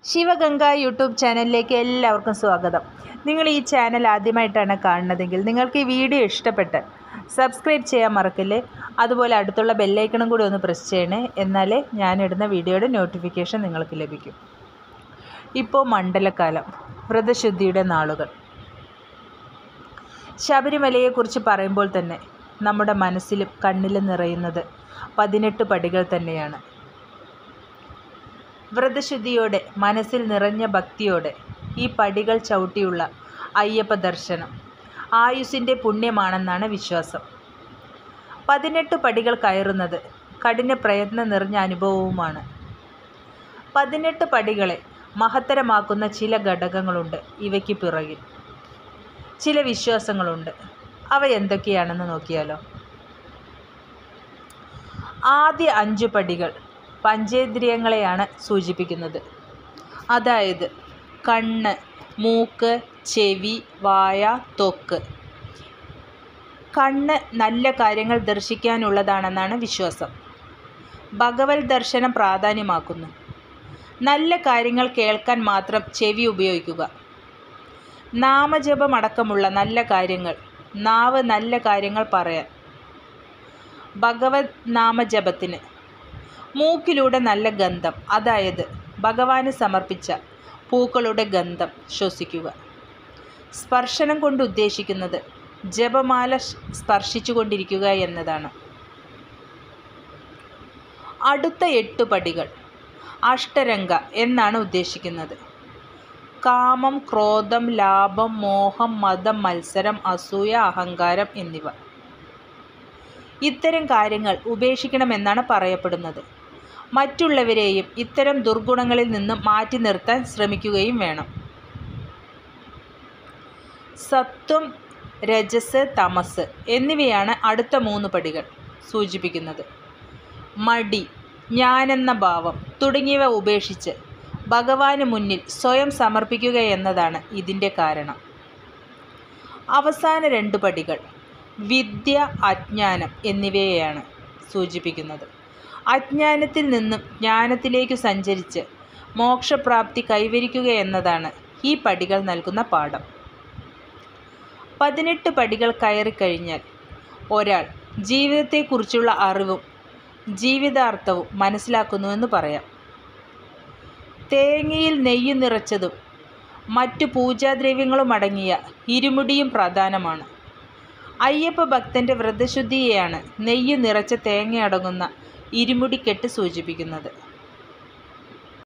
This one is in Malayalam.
ശിവഗംഗ യൂട്യൂബ് ചാനലിലേക്ക് എല്ലാവർക്കും സ്വാഗതം നിങ്ങൾ ഈ ചാനൽ ആദ്യമായിട്ടാണ് കാണുന്നതെങ്കിൽ നിങ്ങൾക്ക് ഈ വീഡിയോ ഇഷ്ടപ്പെട്ട് സബ്സ്ക്രൈബ് ചെയ്യാൻ മറക്കില്ലേ അതുപോലെ അടുത്തുള്ള ബെല്ലൈക്കണും കൂടി ഒന്ന് പ്രസ് ചെയ്യണേ എന്നാലേ ഞാനിടുന്ന വീഡിയോയുടെ നോട്ടിഫിക്കേഷൻ നിങ്ങൾക്ക് ലഭിക്കും ഇപ്പോൾ മണ്ഡലകാലം വ്രതശുദ്ധിയുടെ നാളുകൾ ശബരിമലയെക്കുറിച്ച് പറയുമ്പോൾ തന്നെ നമ്മുടെ മനസ്സിലും കണ്ണിലും നിറയുന്നത് പതിനെട്ട് പടികൾ തന്നെയാണ് വ്രതശുദ്ധിയോടെ മനസ്സിൽ നിറഞ്ഞ ഭക്തിയോടെ ഈ പടികൾ ചവിട്ടിയുള്ള അയ്യപ്പ ദർശനം ആയുസിൻ്റെ പുണ്യമാണെന്നാണ് വിശ്വാസം പതിനെട്ട് പടികൾ കയറുന്നത് കഠിന പ്രയത്നം നിറഞ്ഞ അനുഭവവുമാണ് പതിനെട്ട് പടികളെ മഹത്തരമാക്കുന്ന ചില ഘടകങ്ങളുണ്ട് ഇവയ്ക്ക് പിറകിൽ ചില വിശ്വാസങ്ങളുണ്ട് അവ എന്തൊക്കെയാണെന്ന് നോക്കിയാലോ ആദ്യ അഞ്ച് പടികൾ പഞ്ചേന്ദ്രിയങ്ങളെയാണ് സൂചിപ്പിക്കുന്നത് അതായത് കണ്ണ് മൂക്ക് ചെവി വായ ത്വക്ക് കണ്ണ് നല്ല കാര്യങ്ങൾ ദർശിക്കാനുള്ളതാണെന്നാണ് വിശ്വാസം ഭഗവത് ദർശനം പ്രാധാന്യമാക്കുന്നു നല്ല കാര്യങ്ങൾ കേൾക്കാൻ മാത്രം ചെവി ഉപയോഗിക്കുക നാമജപമടക്കമുള്ള നല്ല കാര്യങ്ങൾ നാവ് നല്ല കാര്യങ്ങൾ പറയാൻ ഭഗവത് നാമജപത്തിന് മൂക്കിലൂടെ നല്ല ഗന്ധം അതായത് ഭഗവാന് സമർപ്പിച്ച പൂക്കളുടെ ഗന്ധം ശ്വസിക്കുക സ്പർശനം കൊണ്ട് ഉദ്ദേശിക്കുന്നത് ജപമാല സ്പർശിച്ചു കൊണ്ടിരിക്കുക എന്നതാണ് അടുത്ത എട്ട് പടികൾ അഷ്ടരംഗ എന്നാണ് ഉദ്ദേശിക്കുന്നത് കാമം ക്രോധം ലാഭം മോഹം മതം മത്സരം അസൂയ അഹങ്കാരം എന്നിവ ഇത്തരം കാര്യങ്ങൾ ഉപേക്ഷിക്കണമെന്നാണ് പറയപ്പെടുന്നത് മറ്റുള്ളവരെയും ഇത്തരം ദുർഗുണങ്ങളിൽ നിന്ന് മാറ്റി നിർത്താൻ ശ്രമിക്കുകയും വേണം സത്വം രജസ് തമസ് എന്നിവയാണ് അടുത്ത മൂന്ന് പടികൾ സൂചിപ്പിക്കുന്നത് മടി ഞാനെന്ന ഭാവം തുടങ്ങിയവ ഉപേക്ഷിച്ച് ഭഗവാന് മുന്നിൽ സ്വയം സമർപ്പിക്കുക എന്നതാണ് ഇതിൻ്റെ കാരണം അവസാന രണ്ട് പടികൾ വിദ്യ അജ്ഞാനം എന്നിവയെയാണ് സൂചിപ്പിക്കുന്നത് അജ്ഞാനത്തിൽ നിന്നും ജ്ഞാനത്തിലേക്ക് സഞ്ചരിച്ച് മോക്ഷപ്രാപ്തി കൈവരിക്കുക എന്നതാണ് ഈ പടികൾ നൽകുന്ന പാഠം പതിനെട്ട് പടികൾ കയറിക്കഴിഞ്ഞാൽ ഒരാൾ ജീവിതത്തെക്കുറിച്ചുള്ള അറിവും ജീവിതാർത്ഥവും മനസ്സിലാക്കുന്നുവെന്ന് പറയാം തേങ്ങയിൽ നെയ്യ് നിറച്ചതും മറ്റു പൂജാദ്രവ്യങ്ങളും അടങ്ങിയ ഇരുമുടിയും പ്രധാനമാണ് അയ്യപ്പ ഭക്തൻ്റെ വ്രതശുദ്ധിയെയാണ് നെയ്യ് നിറച്ച തേങ്ങ അടങ്ങുന്ന ഇരുമുടിക്കെട്ട് സൂചിപ്പിക്കുന്നത്